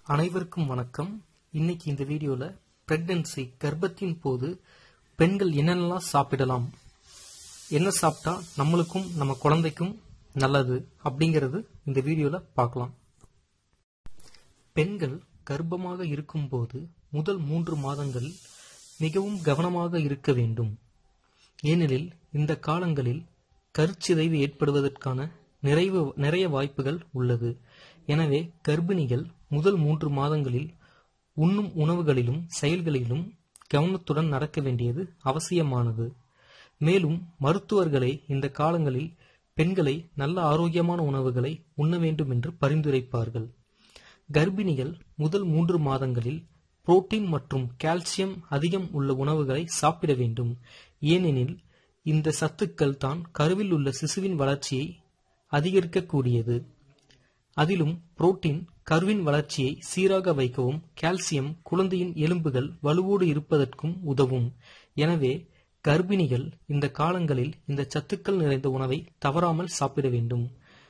அனைவருக்கும் வணக்கம் இன்னைக்கு இந்த வீடியோல பிரெக்னன்சி கர்ப்பத்தின் போது பெண்கள் என்னென்னலாம் சாப்பிடலாம் என்ன சாப்பிட்டா நம்மளுக்கும் நம்ம குழந்தைக்கும் நல்லது அப்படிங்கறது இந்த வீடியோல பார்க்கலாம் பெண்கள் கர்ப்பமாக இருக்கும்போது முதல் மூன்று மாதங்கள் மிகவும் கவனமாக இருக்க வேண்டும் ஏனெனில் இந்த காலங்களில் கருச்சிதைவு ஏற்படுவதற்கான நிறைவு நிறைய வாய்ப்புகள் உள்ளது எனவே கர்ப்பிணிகள் முதல் மூன்று மாதங்களில் உண்ணும் உணவுகளிலும் செயல்களிலும் கவனத்துடன் நடக்க வேண்டியது அவசியமானது மேலும் மருத்துவர்களே இந்த காலங்களில் பெண்களை நல்ல ஆரோக்கியமான உணவுகளை உண்ண வேண்டும் என்று பரிந்துரைப்பார்கள் கர்ப்பிணிகள் முதல் மூன்று மாதங்களில் புரோட்டீன் மற்றும் கால்சியம் அதிகம் உள்ள உணவுகளை சாப்பிட வேண்டும் ஏனெனில் இந்த சத்துக்கள் தான் கருவில் உள்ள சிசுவின் வளர்ச்சியை அதிகரிக்கக்கூடியது அதிலும் புரோட்டீன் கருவின் வளர்ச்சியை சீராக வைக்கவும் கால்சியம் குழந்தையின் எலும்புகள் வலுவோடு இருப்பதற்கும் உதவும் எனவே கர்ப்பிணிகள் இந்த காலங்களில் இந்த சத்துக்கள் நிறைந்த உணவை தவறாமல் சாப்பிட வேண்டும்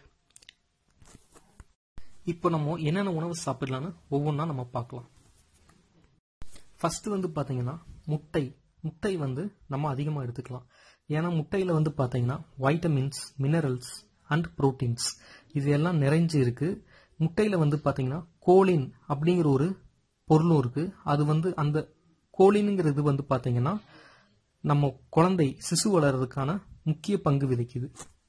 இப்போ நம்ம என்னென்ன உணவு சாப்பிடலாம்னு ஒவ்வொன்றா நம்ம பார்க்கலாம் ஃபர்ஸ்ட் வந்து பாத்தீங்கன்னா முட்டை முட்டை வந்து நம்ம அதிகமாக எடுத்துக்கலாம் ஏன்னா முட்டையில வந்து பாத்தீங்கன்னா வைட்டமின்ஸ் மினரல்ஸ் அண்ட் புரோட்டீன்ஸ் இது எல்லாம் நிறைஞ்சு இருக்கு முட்டையில வந்து பாத்தீங்கன்னா கோலின் அப்படிங்கிற ஒரு பொருளும் இருக்கு அது வந்து அந்த கோலினுங்கிறது வந்து பாத்தீங்கன்னா நம்ம குழந்தை சிசு வளர்றதுக்கான முக்கிய பங்கு விதிக்குது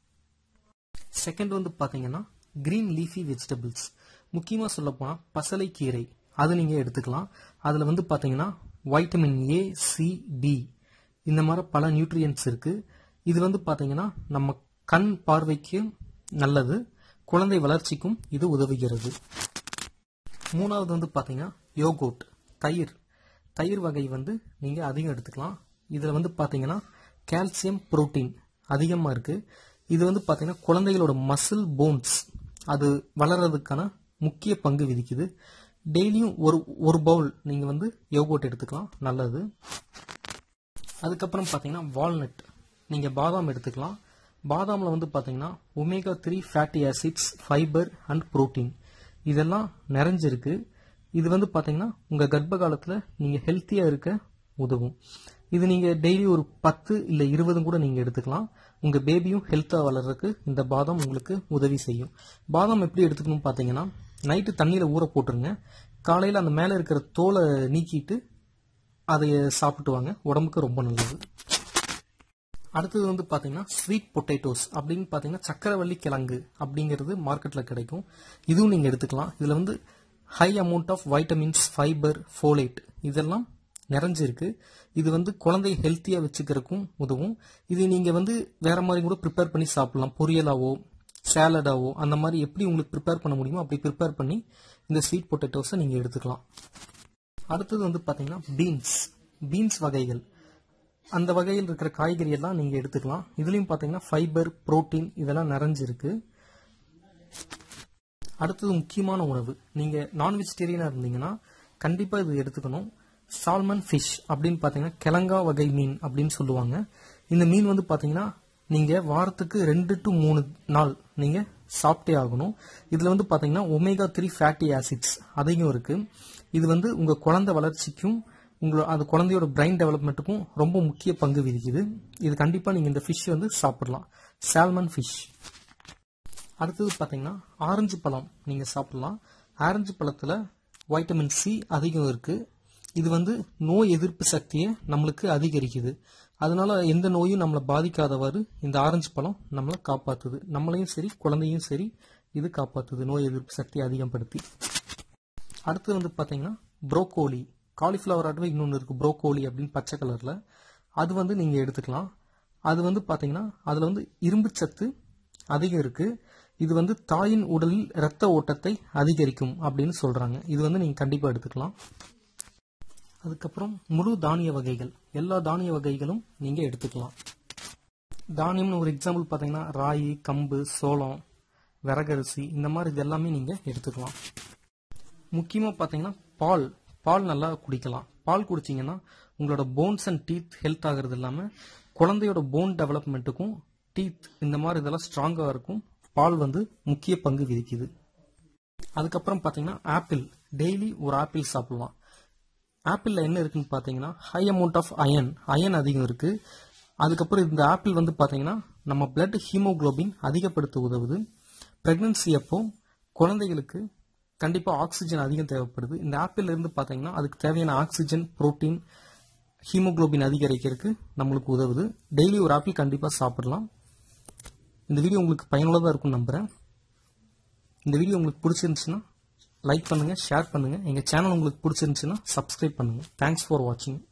செகண்ட் வந்து பாத்தீங்கன்னா கிரீன் லீஃபி வெஜிடபிள்ஸ் முக்கியமா சொல்ல போனா பசலைக்கீரை அது நீங்க எடுத்துக்கலாம் அதுல வந்து பாத்தீங்கன்னா வைட்டமின் ஏ சி டி இந்த மாதிரி பல நியூட்ரியன்ஸ் இருக்கு இது வந்து பாத்தீங்கன்னா நம்ம கண் பார்வைக்கு நல்லது குழந்தை வளர்ச்சிக்கும் இது உதவுகிறது மூணாவது வந்து பாத்தீங்கன்னா யோகோட் தயிர் தயிர் வகை வந்து நீங்க அதிகம் எடுத்துக்கலாம் இதுல வந்து பாத்தீங்கன்னா கால்சியம் புரோட்டீன் அதிகமா இருக்கு இது வந்து பாத்தீங்கன்னா குழந்தைகளோட மசில் போன்ஸ் அது வளர்றதுக்கான முக்கிய பங்கு விதிக்குது டெய்லியும் ஒரு ஒரு பவுல் நீங்க வந்து யோகோட் எடுத்துக்கலாம் நல்லது அதுக்கப்புறம் பாத்தீங்கன்னா வால்நட் நீங்க பாதாம் எடுத்துக்கலாம் பாதாம்ல வந்து பாத்தீங்கன்னா omega three fatty acids fibre and protein இதெல்லாம் நிறைஞ்சிருக்கு இது வந்து பாத்தீங்கன்னா உங்க கர்ப்ப காலத்துல நீங்க ஹெல்த்தியா இருக்க உதவும் இது நீங்க டெய்லி ஒரு பத்து இல்ல இருபதும் கூட நீங்க எடுத்துக்கலாம் உங்க பேபியும் ஹெல்த்தா வளர்றதுக்கு இந்த பாதாம் உங்களுக்கு உதவி செய்யும் பாதாம் எப்படி எடுத்துக்கணும் பாத்தீங்கன்னா நைட்டு தண்ணியில ஊற போட்டுருங்க காலையில அந்த மேல இருக்கிற தோலை நீக்கிட்டு அதை சாப்பிட்டு வாங்க உடம்புக்கு ரொம்ப நல்லது அடுத்தது வந்து பாத்தீங்கன்னா ஸ்வீட் பொட்டேட்டோஸ் அப்படின்னு பாத்தீங்கன்னா சக்கரவள்ளி கிழங்கு அப்படிங்கிறது மார்க்கெட்ல கிடைக்கும் இதுவும் நீங்க எடுத்துக்கலாம் இதுல வந்து high amount of vitamins fibre folate இதெல்லாம் நிறைஞ்சிருக்கு இது வந்து குழந்தை ஹெல்த்தியா வச்சுக்கிறதுக்கும் உதவும் இது நீங்க வந்து வேற மாதிரி கூட ப்ரிப்பேர் பண்ணி சாப்பிடலாம் பொரியலாவோ சேலடாவோ அந்த மாதிரி எப்படி உங்களுக்கு ப்ரிப்பேர் பண்ண முடியுமோ அப்படி ப்ரிப்பேர் பண்ணி இந்த ஸ்வீட் பொட்டேட்டோஸை நீங்க எடுத்துக்கலாம் அடுத்தது வந்து பாத்தீங்கன்னா பீன்ஸ் பீன்ஸ் வகைகள் அந்த வகையில் இருக்கிற காய்கறி எல்லாம் நீங்க எடுத்துக்கலாம் இதுலயும் பாத்தீங்கன்னா ஃபைபர் புரோட்டீன் இதெல்லாம் நிறைஞ்சிருக்கு அடுத்தது முக்கியமான உணவு நீங்க நான் வெஜிடேரியனா இருந்தீங்கன்னா கண்டிப்பா இது எடுத்துக்கணும் சால்மன் ஃபிஷ் அப்படின்னு பாத்தீங்கன்னா கிழங்கா வகை மீன் அப்படின்னு சொல்லுவாங்க இந்த மீன் வந்து பாத்தீங்கன்னா நீங்க வாரத்துக்கு ரெண்டு டு மூணு நாள் நீங்க சாப்பிட்டே ஆகணும் இதுல வந்து பாத்தீங்கன்னா ஒமேகா த்ரீ ஃபேட்டி ஆசிட்ஸ் அதிகம் இருக்கு இது வந்து உங்க குழந்தை வளர்ச்சிக்கும் உங்களோட அந்த குழந்தையோட பிரெயின் டெவலப்மெண்ட்டுக்கும் ரொம்ப முக்கிய பங்கு விதிக்குது இது கண்டிப்பா நீங்க இந்த ஃபிஷ் வந்து சாப்பிடலாம் சால்மன் ஃபிஷ் அடுத்தது பாத்தீங்கன்னா ஆரஞ்சு பழம் நீங்க சாப்பிடலாம் ஆரஞ்சு பழத்துல வைட்டமின் சி அதிகம் இருக்கு இது வந்து நோய் எதிர்ப்பு சக்தியை நம்மளுக்கு அதிகரிக்குது அதனால எந்த நோயும் நம்மளை பாதிக்காதவாறு இந்த ஆரஞ்சு பழம் நம்மளை காப்பாத்துது நம்மளையும் சரி குழந்தையும் சரி இது காப்பாத்துது நோய் எதிர்ப்பு சக்தியை அதிகப்படுத்தி அடுத்து வந்து பாத்தீங்கன்னா புரோக்கோலி காலிஃபிளவர் ஆட்டவே இன்னொன்று இருக்கு புரோக்கோலி அப்படின்னு பச்சை கலர்ல அது வந்து நீங்க எடுத்துக்கலாம் அது வந்து பாத்தீங்கன்னா அதுல வந்து இரும்பு சத்து அதிகம் இருக்கு இது வந்து தாயின் உடலில் இரத்த ஓட்டத்தை அதிகரிக்கும் அப்படின்னு சொல்றாங்க இது வந்து நீங்க கண்டிப்பா எடுத்துக்கலாம் அதுக்கப்புறம் முழு தானிய வகைகள் எல்லா தானிய வகைகளும் நீங்க எடுத்துக்கலாம் தானியம்னு ஒரு எக்ஸாம்பிள் பாத்தீங்கன்னா ராகி கம்பு சோளம் விறகரிசி இந்த மாதிரி இது எல்லாமே நீங்க எடுத்துக்கலாம் முக்கியமா பாத்தீங்கன்னா பால் பால் நல்லா குடிக்கலாம் பால் குடிச்சீங்கன்னா உங்களோட போன்ஸ் அண்ட் டீத் ஹெல்த் ஆகிறது இல்லாம குழந்தையோட போன் டெவலப்மெண்ட்டுக்கும் டீத் இந்த மாதிரி இதெல்லாம் ஸ்ட்ராங்கா இருக்கும் பால் வந்து முக்கிய பங்கு விதிக்குது அதுக்கப்புறம் பாத்தீங்கன்னா ஆப்பிள் டெய்லி ஒரு ஆப்பிள் சாப்பிடலாம் ஆப்பிளில் என்ன இருக்குன்னு பார்த்தீங்கன்னா high amount of iron iron அதிகம் இருக்கு அதுக்கப்புறம் இந்த ஆப்பிள் வந்து பார்த்தீங்கன்னா நம்ம பிளட் ஹீமோகுளோபின் அதிகப்படுத்த உதவுது பிரெக்னன்சி அப்போ குழந்தைகளுக்கு கண்டிப்பாக ஆக்சிஜன் அதிகம் தேவைப்படுது இந்த ஆப்பிள் இருந்து பார்த்தீங்கன்னா அதுக்கு தேவையான ஆக்சிஜன் புரோட்டீன் ஹீமோகுளோபின் அதிகரிக்கிறதுக்கு நம்மளுக்கு உதவுது டெய்லி ஒரு ஆப்பிள் கண்டிப்பாக சாப்பிடலாம் இந்த வீடியோ உங்களுக்கு பயனுள்ளதாக இருக்கும்னு நம்புகிறேன் இந்த வீடியோ உங்களுக்கு பிடிச்சிருந்துச்சுன்னா லைக் பண்ணுங்கள் ஷேர் பண்ணுங்கள் எங்கள் சேனல் உங்களுக்கு பிடிச்சிருந்துச்சுன்னா சப்ஸ்கிரைப் பண்ணுங்கள் தேங்க்ஸ் ஃபார் வாட்சிங்